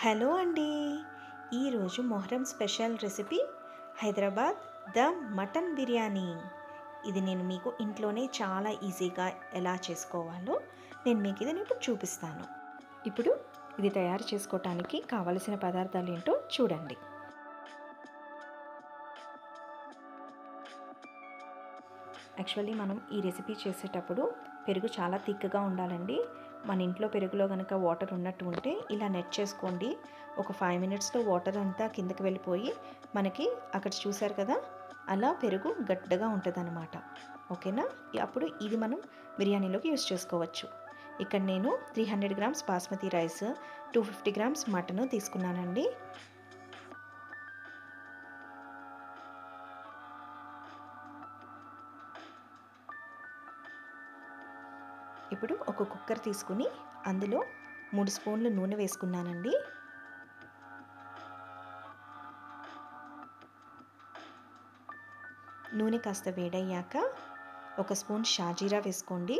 hello అండి ఈరోజు Muharram special recipe Hyderabad the mutton biryani ఇది నేను మీకు ఇంట్లోనే చాలా ఈజీగా ఎలా చేసుకోవాలో నేను మీకు ఇది ఇప్పుడు చూపిస్తాను ఇప్పుడు ఇది తయారు చేసుకోవటానికి కావలసిన పదార్థాలు ఏంటో చూడండి యాక్చువల్లీ మనం ఈ రెసిపీ చేసేటప్పుడు పెరుగు చాలా థిక్గా ఉండాలండి మన ఇంట్లో పెరుగులో కనుక వాటర్ ఉన్నట్టు ఉంటే ఇలా నెట్ చేసుకోండి ఒక ఫైవ్ మినిట్స్లో వాటర్ అంతా కిందకి వెళ్ళిపోయి మనకి అక్కడ చూసారు కదా అలా పెరుగు గట్టిగా ఉంటుంది ఓకేనా అప్పుడు ఇది మనం బిర్యానీలోకి యూస్ చేసుకోవచ్చు ఇక్కడ నేను three hundred grams basmati rice two fifty grams mutton తీసుకున్నానండి ఇప్పుడు ఒక కుక్కర్ తీసుకుని అందులో మూడు స్పూన్లు నూనె వేసుకున్నానండి నూనె కాస్త వేడయ్యాక ఒక స్పూన్ షాజీరా వేసుకోండి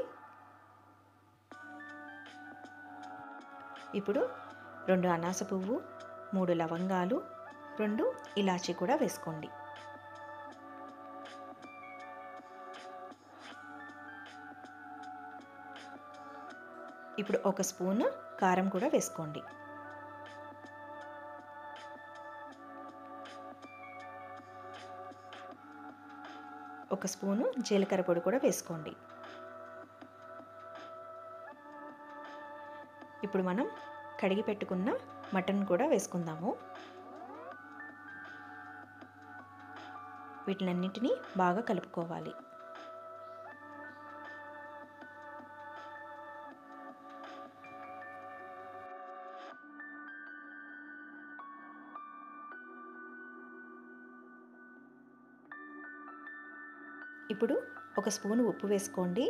ఇప్పుడు రెండు అనాస పువ్వు మూడు లవంగాలు రెండు ఇలాచీ కూడా వేసుకోండి ఇప్పుడు ఒక స్పూన్ కారం కూడా వేసుకోండి ఒక స్పూను జీలకర్ర పొడి కూడా వేసుకోండి ఇప్పుడు మనం కడిగి పెట్టుకున్న మటన్ కూడా వేసుకుందాము వీటినన్నింటినీ బాగా కలుపుకోవాలి ఇప్పుడు ఒక స్పూన్ ఉప్పు వేసుకోండి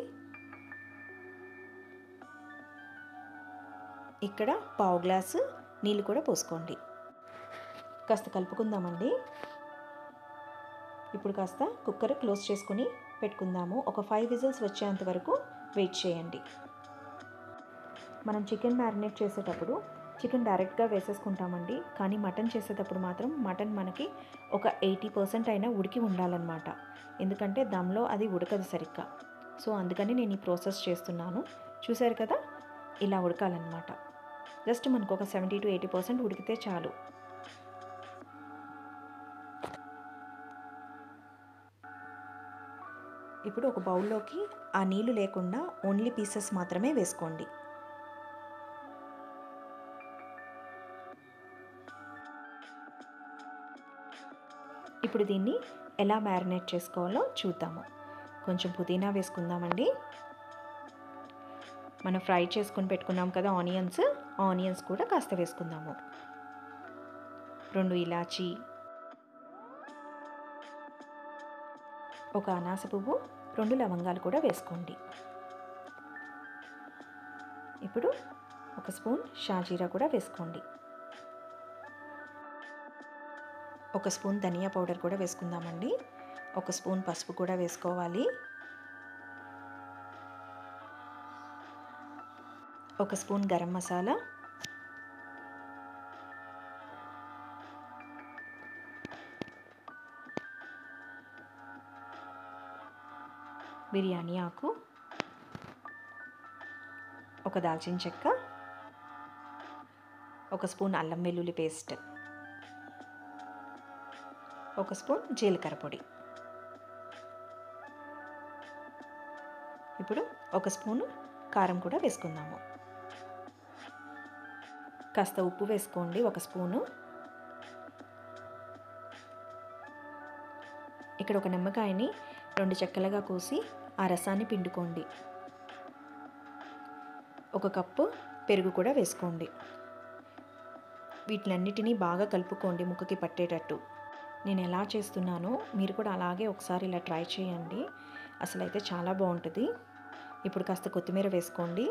ఇక్కడ పావు గ్లాసు నీళ్ళు కూడా పోసుకోండి కాస్త కలుపుకుందామండి ఇప్పుడు కాస్త కుక్కర్ క్లోజ్ చేసుకుని పెట్టుకుందాము ఒక ఫైవ్ విజిల్స్ వచ్చేంత వరకు వెయిట్ చేయండి మనం చికెన్ మ్యారినేట్ చేసేటప్పుడు చికెన్ డైరెక్ట్గా వేసేసుకుంటామండి కానీ మటన్ చేసేటప్పుడు మాత్రం మటన్ మనకి ఒక ఎయిటీ పర్సెంట్ అయినా ఉడికి ఉండాలన్నమాట ఎందుకంటే దమ్లో అది ఉడకదు సరిగ్గా సో అందుకని నేను ఈ ప్రాసెస్ చేస్తున్నాను చూసారు కదా ఇలా ఉడకాలన్నమాట జస్ట్ మనకు ఒక సెవెంటీ టు ఎయిటీ పర్సెంట్ ఉడికితే చాలు ఇప్పుడు ఒక బౌల్లోకి ఆ నీళ్లు లేకుండా ఓన్లీ పీసెస్ మాత్రమే వేసుకోండి ఇప్పుడు దీన్ని ఎలా మ్యారినేట్ చేసుకోవాలో చూద్దాము కొంచెం పుదీనా వేసుకుందామండి మనం ఫ్రై చేసుకొని పెట్టుకున్నాం కదా ఆనియన్స్ ఆనియన్స్ కూడా కాస్త వేసుకుందాము రెండు ఇలాచీ ఒక అనాస పువ్వు రెండు లవంగాలు కూడా వేసుకోండి ఇప్పుడు ఒక స్పూన్ షాజీరా కూడా వేసుకోండి ఒక స్పూన్ ధనియా పౌడర్ కూడా వేసుకుందామండి ఒక స్పూన్ పసుపు కూడా వేసుకోవాలి ఒక స్పూన్ గరం మసాలా బిర్యానీ ఆకు ఒక దాల్చిన చెక్క ఒక స్పూన్ అల్లం వెల్లుల్లి పేస్ట్ ఒక స్పూన్ జీలకర్ర పొడి ఇప్పుడు ఒక స్పూను కారం కూడా వేసుకుందాము కాస్త ఉప్పు వేసుకోండి ఒక స్పూను ఇక్కడ ఒక నిమ్మకాయని రెండు చెక్కలుగా కోసి ఆ రసాన్ని పిండుకోండి ఒక కప్పు పెరుగు కూడా వేసుకోండి వీటిలన్నిటినీ బాగా కలుపుకోండి ముక్కకి పట్టేటట్టు నేను ఎలా చేస్తున్నానో మీరు కూడా అలాగే ఒకసారి ఇలా ట్రై చేయండి అసలు అయితే చాలా బాగుంటుంది ఇప్పుడు కాస్త కొత్తిమీర వేసుకోండి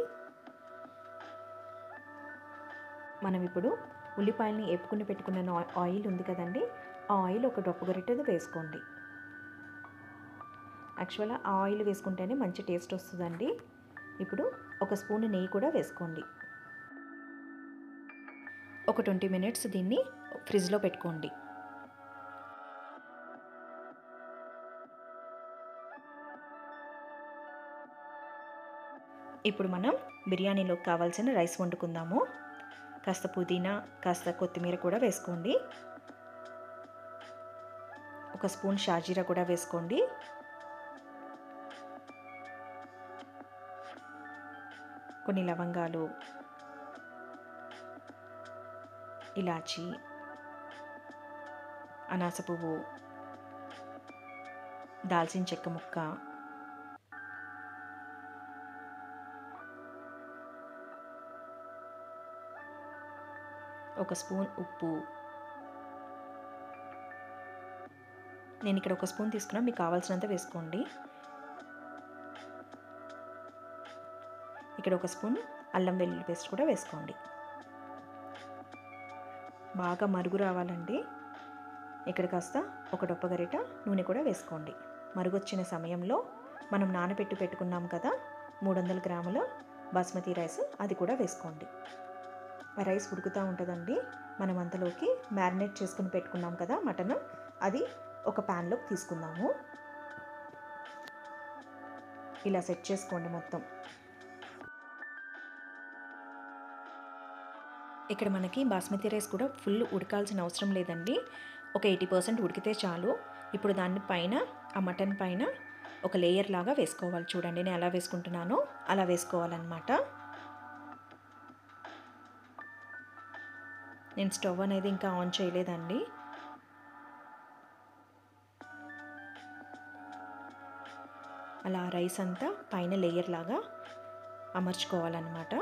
మనం ఇప్పుడు ఉల్లిపాయలని వేపుకుని పెట్టుకున్న ఆయిల్ ఉంది కదండి ఆ ఆయిల్ ఒక డొప్పు గరిటెది వేసుకోండి యాక్చువల్గా ఆ ఆయిల్ వేసుకుంటేనే మంచి టేస్ట్ వస్తుందండి ఇప్పుడు ఒక స్పూన్ నెయ్యి కూడా వేసుకోండి ఒక ట్వంటీ మినిట్స్ దీన్ని ఫ్రిడ్జ్లో పెట్టుకోండి ఇప్పుడు మనం బిర్యానీలోకి కావాల్సిన రైస్ వండుకుందాము కాస్త పుదీనా కాస్త కొత్తిమీర కూడా వేసుకోండి ఒక స్పూన్ షాజీరా కూడా వేసుకోండి కొన్ని లవంగాలు ఇలాచి అనాస పువ్వు దాల్చిన చెక్క ముక్క ఒక స్పూన్ ఉప్పు నేను ఇక్కడ ఒక స్పూన్ తీసుకున్నా మీకు కావాల్సినంత వేసుకోండి ఇక్కడ ఒక స్పూన్ అల్లం వెల్లుల్లి పేస్ట్ కూడా వేసుకోండి బాగా మరుగు రావాలండి ఇక్కడ కాస్త ఒక డొప్ప గరిట నూనె కూడా వేసుకోండి మరుగొచ్చిన సమయంలో మనం నానబెట్టి పెట్టుకున్నాం కదా మూడు వందల గ్రాముల బాస్మతి రైస్ అది కూడా వేసుకోండి ఆ రైస్ ఉడుకుతూ ఉంటుందండి మనం అంతలోకి మ్యారినేట్ చేసుకుని పెట్టుకున్నాం కదా మటన్ అది ఒక ప్యాన్లోకి తీసుకుందాము ఇలా సెట్ చేసుకోండి మొత్తం ఇక్కడ మనకి బాస్మతి రైస్ కూడా ఫుల్ ఉడకాల్సిన అవసరం లేదండి ఒక ఎయిటీ పర్సెంట్ ఉడికితే చాలు ఇప్పుడు దాని పైన ఆ మటన్ పైన ఒక లేయర్ లాగా వేసుకోవాలి చూడండి నేను ఎలా వేసుకుంటున్నానో అలా వేసుకోవాలన్నమాట నేను స్టవ్ అనేది ఇంకా ఆన్ చేయలేదండి అలా రైస్ అంతా పైన లేయర్ లాగా అమర్చుకోవాలన్నమాట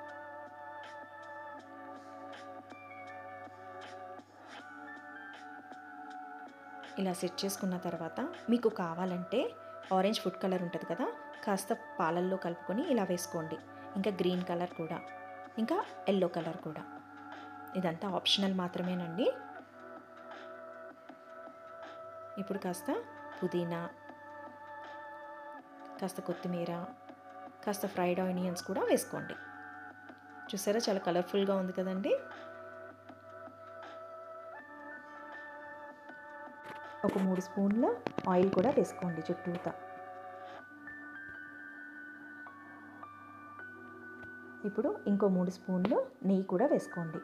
ఇలా సెట్ చేసుకున్న తర్వాత మీకు కావాలంటే ఆరెంజ్ ఫుడ్ కలర్ ఉంటుంది కదా కాస్త పాలల్లో కలుపుకొని ఇలా వేసుకోండి ఇంకా గ్రీన్ కలర్ కూడా ఇంకా ఎల్లో కలర్ కూడా ఇదంతా ఆప్షనల్ మాత్రమేనండి ఇప్పుడు కాస్త పుదీనా కాస్త కొత్తిమీర కాస్త ఫ్రైడ్ ఆనియన్స్ కూడా వేసుకోండి చూసారా చాలా కలర్ఫుల్గా ఉంది కదండి ఒక మూడు స్పూన్ల ఆయిల్ కూడా వేసుకోండి చుట్టూతా ఇప్పుడు ఇంకో మూడు స్పూన్లు నెయ్యి కూడా వేసుకోండి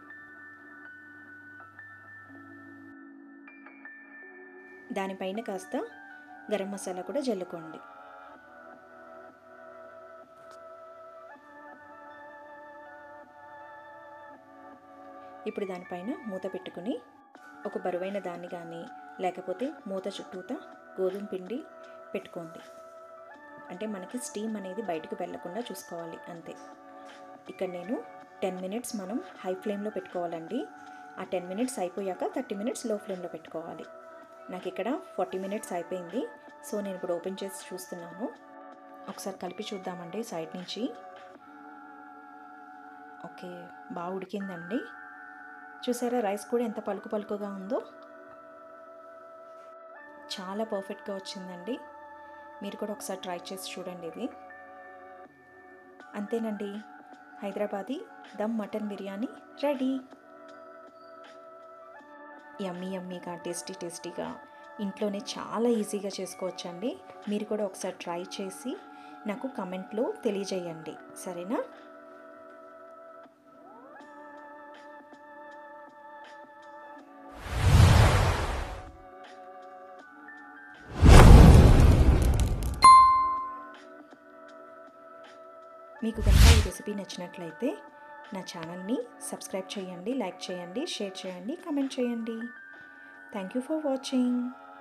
దానిపైన కాస్త గరం మసాలా కూడా జల్లుకోండి ఇప్పుడు దానిపైన మూత పెట్టుకుని ఒక బరువైన దాన్ని కానీ లేకపోతే మూత చుట్టూతా గోధుమ పిండి పెట్టుకోండి అంటే మనకి స్టీమ్ అనేది బయటకు వెళ్లకుండా చూసుకోవాలి అంతే ఇక్కడ నేను టెన్ మినిట్స్ మనం హై ఫ్లేమ్లో పెట్టుకోవాలండి ఆ టెన్ మినిట్స్ అయిపోయాక థర్టీ మినిట్స్ లో ఫ్లేమ్లో పెట్టుకోవాలి నాకు ఇక్కడ ఫార్టీ మినిట్స్ అయిపోయింది సో నేను ఇప్పుడు ఓపెన్ చేసి చూస్తున్నాను ఒకసారి కలిపి చూద్దామండి సైడ్ నుంచి ఓకే బాగా ఉడికిందండి చూసారా రైస్ కూడా ఎంత పలుకు పలుకుగా ఉందో చాలా పర్ఫెక్ట్గా వచ్చిందండి మీరు కూడా ఒకసారి ట్రై చేసి చూడండి ఇది అంతేనండి Hyderabadi dum mutton biryani ready yummy యమ్మీగా టేస్టీ టేస్టీగా ఇంట్లోనే చాలా ఈజీగా చేసుకోవచ్చండి మీరు కూడా ఒకసారి ట్రై చేసి నాకు కమెంట్లో తెలియజేయండి సరేనా మీకు కనుక ఈ రెసిపీ నచ్చినట్లయితే నా ఛానల్ని సబ్స్క్రైబ్ చేయండి లైక్ చేయండి షేర్ చేయండి కమెంట్ చేయండి థ్యాంక్ యూ ఫర్ వాచింగ్